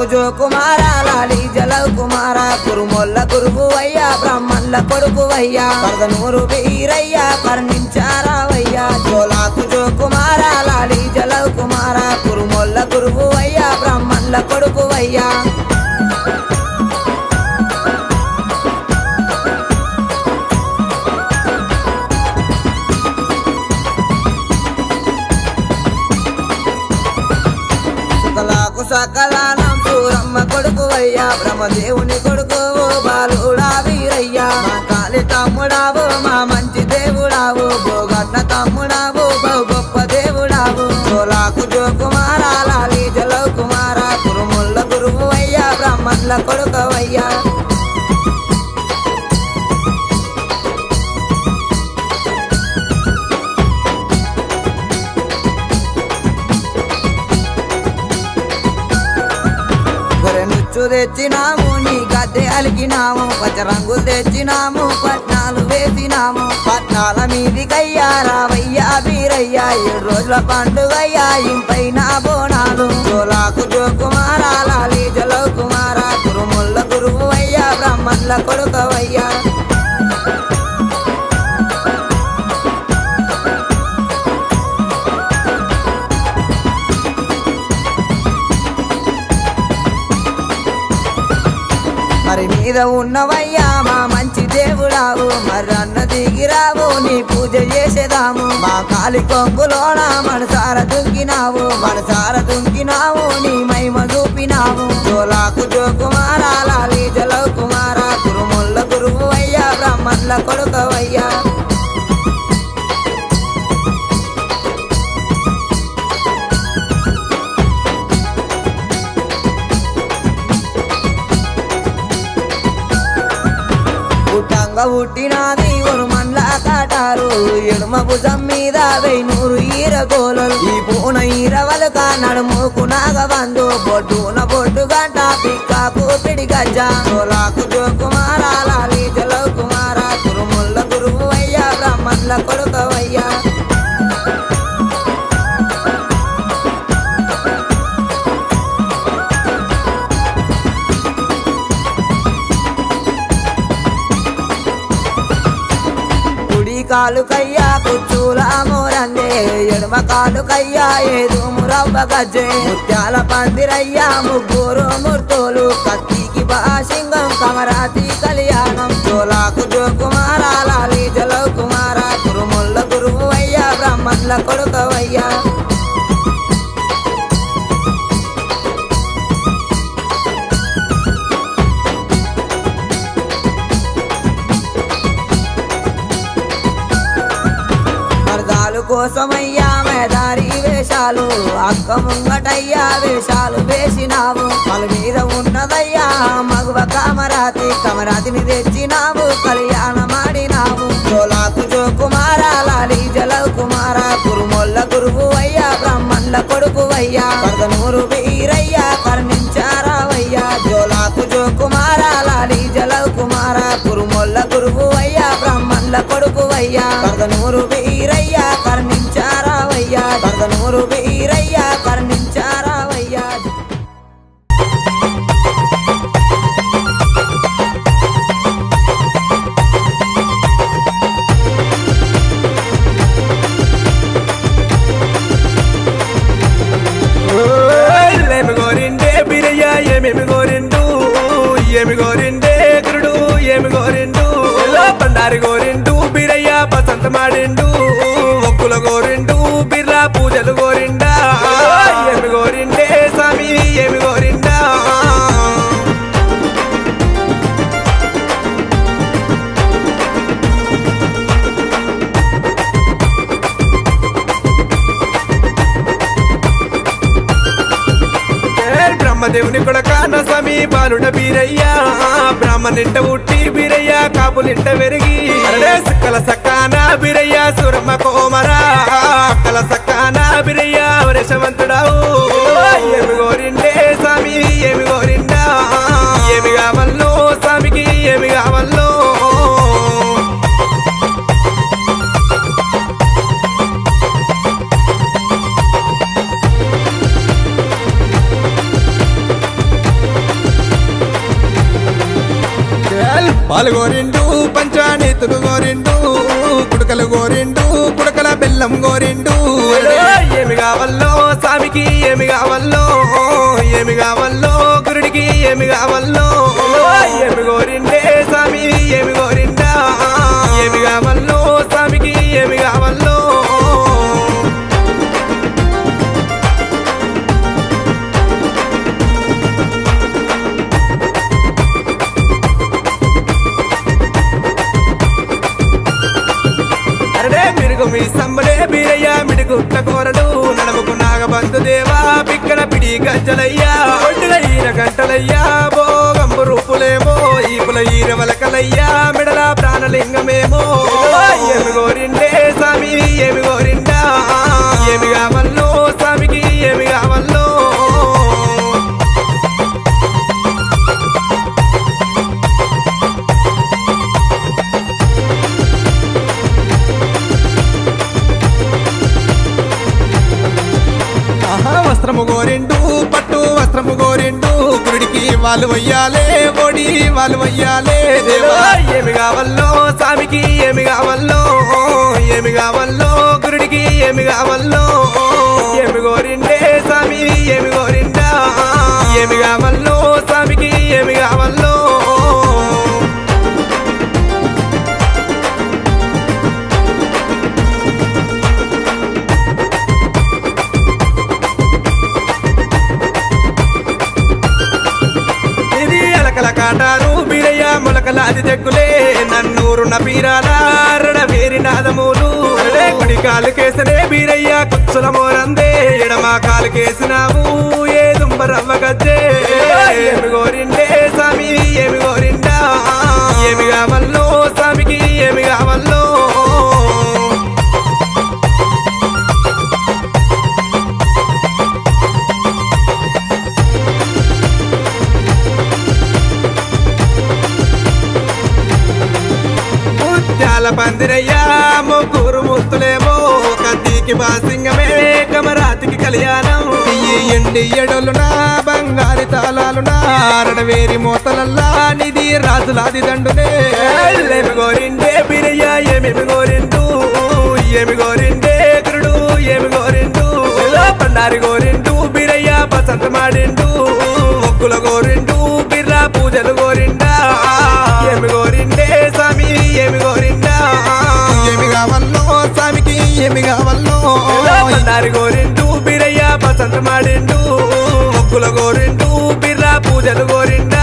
జో కుమార లాలి జలవ్ కుమార కురుమొల్ల గురువు అయ్యా బ్రాహ్మణుల కొడుకు అయ్యా పరదనూరు వీరయ్యా కర్ణించారావయ్యా జోలాకు జో కుమార లాలి జలవ్ కుమార కురుమొల్ల గురువు అయ్యా బ్రాహ్మణుల కొడుకు అయ్యా సకలాకు సకలానం సూరమ్మ కొడుకు అయ్యా బ్రహ్మదేవుని కొడుకు ఓ బాలుడా వీరయ్యా మా కాలి తమ్ముడావు మా మంచి దేవుడావు భోగన్న తమ్ముడావు బహు గొప్ప దేవుడావు సోలాకు జో కుమార లాలి జలవ్ కుమార కురుముల్ల గురువు అయ్యా బ్రాహ్మణుల కొడుకు అయ్యా గొర్రెనుచ్చు తెచ్చినాము నీ గద్దె అలికినాము పచ్చ రంగులు తెచ్చినాము పట్నాలు వేసినాము పట్నాల మీది కయ్యా రావయ్యా వీరయ్యా ఏడు రోజుల పండుగయ్యా ఇంపైన బోనాలు జోలాకు జో కుమార లాలి జలో కుమార కురుముల్ల గురువు అయ్యా బ్రాహ్మణుల కొడుకవయ్యా మరి మీద ఉన్నవయ్యా మా మంచి దేవుడావు మరి అన్న దిగిరావు నీ పూజ చేసేదాము మా కాలి కొంగులోన మనసార దుంకినావు మనసార దుంకినావు నీ మహిమ చూపినావు జోలాకు జో కుమార లాలి జలవ్ కుమార గురుముల్ల గురువు అయ్యా బ్రాహ్మణుల కొడుకవయ్యా పుట్టంగా పుట్టినాది ఒక మండ్ల కాటారు ఎడుమ భుజం మీద వెయ్నూరు ఈర గోలలు ఈ పూన ఈర వలక నడుముకు నాగబందు బొడ్డున బొడ్డు గంట పిక్కాకు పిడి గజ్జ సోలాకు జో కుమార లాలి జలవ్ కుమార కురుముల్ల గురువు అయ్యా బ్రాహ్మణుల కొడుకవయ్యా కుడి కాలు కయ్యా కుచ్చుల మోరందే ఎడమ కాలు కయ్యా ఏదు మురవ్వ గజ్జే ముత్యాల పందిరయ్యా ముగ్గురు మూర్తులు కత్తికి బాసింగం కమరాతి కళ్యాణం జోలాకు జో కుమార లాలి జలవ్ కుమార కురుముల్ల గురువు అయ్యా బ్రాహ్మణుల కొడుకవయ్యా మరదాలు కోసమయ్యా మేదారి వేషాలు అక్క ముంగటయ్యా వేషాలు వేసినావు మల మీద ఉన్నదయ్యా మగువ కమరాతి కమరాతిని తెచ్చినావు కళ్యాణమాడినావు జోలాకు జో కుమార లాలి జలవ్ కుమార కురుమొల్ల గురువు అయ్యా బ్రాహ్మణుల కొడుకు అయ్యా పరదనూరు వీరయ్యా కర్ణించారావయ్యా జోలాకు జో కుమార లాలి జలవ్ కుమార కురుమొల్ల గురువు అయ్యా బ్రాహ్మణుల కొడుకు అయ్యా పరదనూరు వీరయ్యా కర్ణించారావయ్యా పరదనూరు వీరయ్యా కర్ణించారావయ్యా ఏమి గోరిండే బిరయ్య ఏమేమి గోరిండు ఏమి గోరిండే గురుడు ఏమి గోరిండు బండారి గోరిండు బిరయ్య బసంత మాడిండు ఒక్కుల గోరిండు బిర్లా పూజలు గోరిండా ఏమి గోరిండే స్వామి ఏమి గోరిండా ఏ బ్రహ్మదేవుని కొడక నా స్వామి బాలుడ బీరయ్యా బ్రాహ్మణింట ఉట్టి బీరయ్య కాపులింట వెరిగి అరే సక్కల సక్కాన బీరయ్య సురమ్మ కోమరా అక్కల సక్కాన బీరయ్య వరేశవంతుడావు ఏమి గోరిండే స్వామి ఏమి గోరిండా ఏమి కావల్లో స్వామికి ఏమి కావల్లో పాలు గోరిండు పంచానీతులు గోరిండు కుడకలు గోరిండు కుడకల బెల్లం గోరిండు ఏమి కావల్లో స్వామికి ఏమి కావల్లో ఏమి కావల్లో గురుడికి ఏమి కావల్లో ఏమి గోరిండే స్వామి ఏమి గోరిండా ఏమి కావల్లో స్వామికి ఏమి కావల్లో అరడే మిరుగు మీ సంబడే బీరయ్య మిడుగుట్ల కోరడు నడముకు నాగబంధు దేవా పిక్కన పిడి గజ్జలయ్యా ఒడ్డుల ఈర గంటలయ్యా భోగంబు రూపులేమో ఈపుల ఈర వలకలయ్యా మిడల ప్రాణలింగమేమో ఏమి గోరిండే స్వామి ఏమి గోరిండా ఏమి కావల్లో స్వామికి ఏమి కావల్లో ఆహా వస్త్రము గోరిండు పట్టు వస్త్రము గోరిండు గుడికి వాళ్ళు వయ్యాలే ఓడి వాళ్ళు వయ్యాలే దేవా ఏమి కావల్లో స్వామికి ఏమి కావల్లో ఏమి కావల్లో గురుడికి ఏమి కావల్లో ఏమి గోరిండే స్వామి ఏమి గోరిండా ఏమి కావల్లో స్వామికి ఏమి కావల్లో ఇది అలకల కాటారు బీరయ్య మొలకలాది దగ్గులే నన్నూరు నపీరాల వేరి నాదములు అరే కుడి కాలు కేసనే బీరయ్య కుచ్చుల మోరందే ఎడమ కాలు కేసినావు ఏ దుంబరవ్వ గజ్జే ఏమి గోరిండే స్వామి ఏమి గోరిండా ఏమి కావల్లో స్వామికి ఏమి కావల్లో ముత్యాల పందిరయ్యా ముగ్గురు ముత్తులేమో కత్తికి బాసింగమే కమరాతికి కళ్యాణం ఈ ఎండి ఎడలునా బంగారి తాళాలునా అరడవేరి మోతలల్లా నిధి రాజులాది దండునే ఏమి గోరిండే బిరయ్య ఏమేమి గోరిండు ఏమి గోరిండే గురుడు ఏమి గోరిండు పండారి గోరిండు బిరయ్య పసంత మాడిండు మొక్కుల గోరిండు బిర్రా పూజలు గోరిండా ఏమి గోరిండే స్వామి ఏమి గోరిండా ఏమి కావల్లో స్వామికి ఏమి కావల్లో పండారి గోరిండు బిరయ్య పసంత మాడిండు మొక్కుల గోరిండు బిర్రా పూజలు గోరిండా